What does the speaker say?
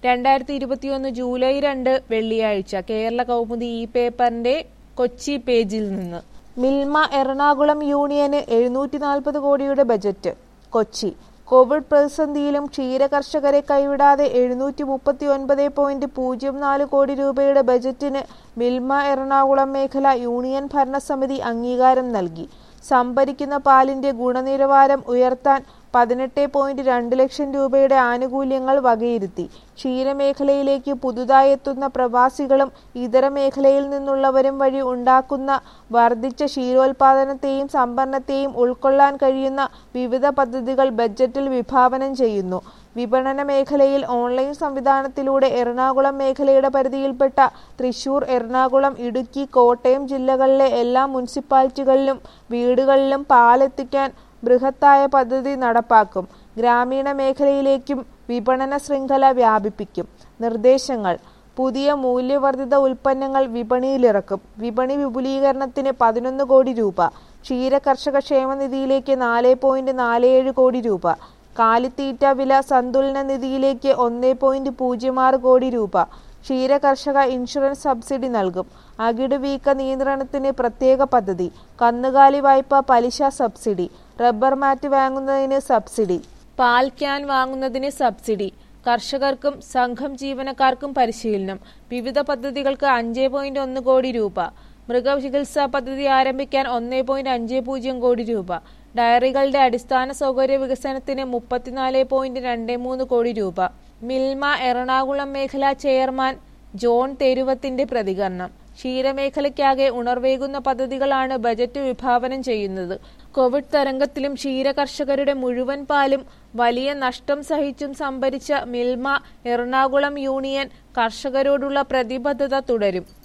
രണ്ടായിരത്തി ഇരുപത്തിയൊന്ന് ജൂലൈ രണ്ട് വെള്ളിയാഴ്ച കേരള കൗമുദി ഈ പേപ്പറിന്റെ കൊച്ചി പേജിൽ നിന്ന് മിൽമ എറണാകുളം യൂണിയന് എഴുന്നൂറ്റി നാൽപ്പത് കോടിയുടെ ബജറ്റ് കൊച്ചി കോവിഡ് പ്രതിസന്ധിയിലും ക്ഷീരകർഷകരെ കൈവിടാതെ എഴുന്നൂറ്റി മുപ്പത്തി ഒൻപത് പോയിന്റ് പൂജ്യം നാല് കോടി രൂപയുടെ ബജറ്റിന് മിൽമ എറണാകുളം മേഖല യൂണിയൻ ഭരണസമിതി അംഗീകാരം നൽകി സംഭരിക്കുന്ന പാലിന്റെ ഗുണനിലവാരം ഉയർത്താൻ പതിനെട്ട് പോയിന്റ് രണ്ട് ലക്ഷം രൂപയുടെ ആനുകൂല്യങ്ങൾ വകയിരുത്തി ക്ഷീരമേഖലയിലേക്ക് പുതുതായി എത്തുന്ന പ്രവാസികളും ഇതര മേഖലയിൽ നിന്നുള്ളവരും വഴി ഉണ്ടാക്കുന്ന വർദ്ധിച്ച ക്ഷീരോത്പാദനത്തെയും സംഭരണത്തെയും ഉൾക്കൊള്ളാൻ കഴിയുന്ന വിവിധ പദ്ധതികൾ ബജറ്റിൽ വിഭാവനം ചെയ്യുന്നു വിപണന മേഖലയിൽ ഓൺലൈൻ സംവിധാനത്തിലൂടെ എറണാകുളം മേഖലയുടെ പരിധിയിൽപ്പെട്ട തൃശൂർ എറണാകുളം ഇടുക്കി കോട്ടയം ജില്ലകളിലെ എല്ലാ മുനിസിപ്പാലിറ്റികളിലും വീടുകളിലും പാലെത്തിക്കാൻ ബൃഹത്തായ പദ്ധതി നടപ്പാക്കും ഗ്രാമീണ മേഖലയിലേക്കും വിപണന ശൃംഖല വ്യാപിപ്പിക്കും നിർദ്ദേശങ്ങൾ പുതിയ മൂല്യവർദ്ധിത ഉൽപ്പന്നങ്ങൾ വിപണിയിലിറക്കും വിപണി വിപുലീകരണത്തിന് പതിനൊന്ന് കോടി രൂപ ക്ഷീര കർഷക ക്ഷേമനിധിയിലേക്ക് നാല് പോയിന്റ് നാല് ഏഴ് കോടി രൂപ കാലിത്തീറ്റ വില സന്തുലന നിധിയിലേക്ക് ഒന്ന് പോയിന്റ് പൂജ്യം ആറ് കോടി രൂപ ക്ഷീര കർഷക ഇൻഷുറൻസ് സബ്സിഡി നൽകും അകിട് വീക്ക നിയന്ത്രണത്തിന് പ്രത്യേക പദ്ധതി കന്നുകാലി വായ്പ പലിശ സബ്സിഡി റബ്ബർ മാറ്റ് വാങ്ങുന്നതിന് സബ്സിഡി പാൽ ക്യാൻ വാങ്ങുന്നതിന് സബ്സിഡി കർഷകർക്കും സംഘം ജീവനക്കാർക്കും പരിശീലനം വിവിധ പദ്ധതികൾക്ക് അഞ്ച് പോയിന്റ് ഒന്ന് കോടി രൂപ മൃഗചികിത്സാ പദ്ധതി ആരംഭിക്കാൻ ഒന്ന് പോയിന്റ് അഞ്ച് പൂജ്യം കോടി രൂപ ഡയറികളുടെ അടിസ്ഥാന സൗകര്യ വികസനത്തിന് മുപ്പത്തിനാല് പോയിന്റ് രണ്ട് മൂന്ന് കോടി രൂപ മിൽമ എറണാകുളം മേഖലാ ചെയർമാൻ ജോൺ തെരുവത്തിന്റെ പ്രതികരണം ക്ഷീരമേഖലയ്ക്കാകെ ഉണർവേകുന്ന പദ്ധതികളാണ് ബജറ്റ് വിഭാവനം ചെയ്യുന്നത് കോവിഡ് തരംഗത്തിലും ക്ഷീര കർഷകരുടെ മുഴുവൻ പാലും വലിയ നഷ്ടം സഹിച്ചും സംഭരിച്ച മിൽമ എറണാകുളം യൂണിയൻ കർഷകരോടുള്ള പ്രതിബദ്ധത തുടരും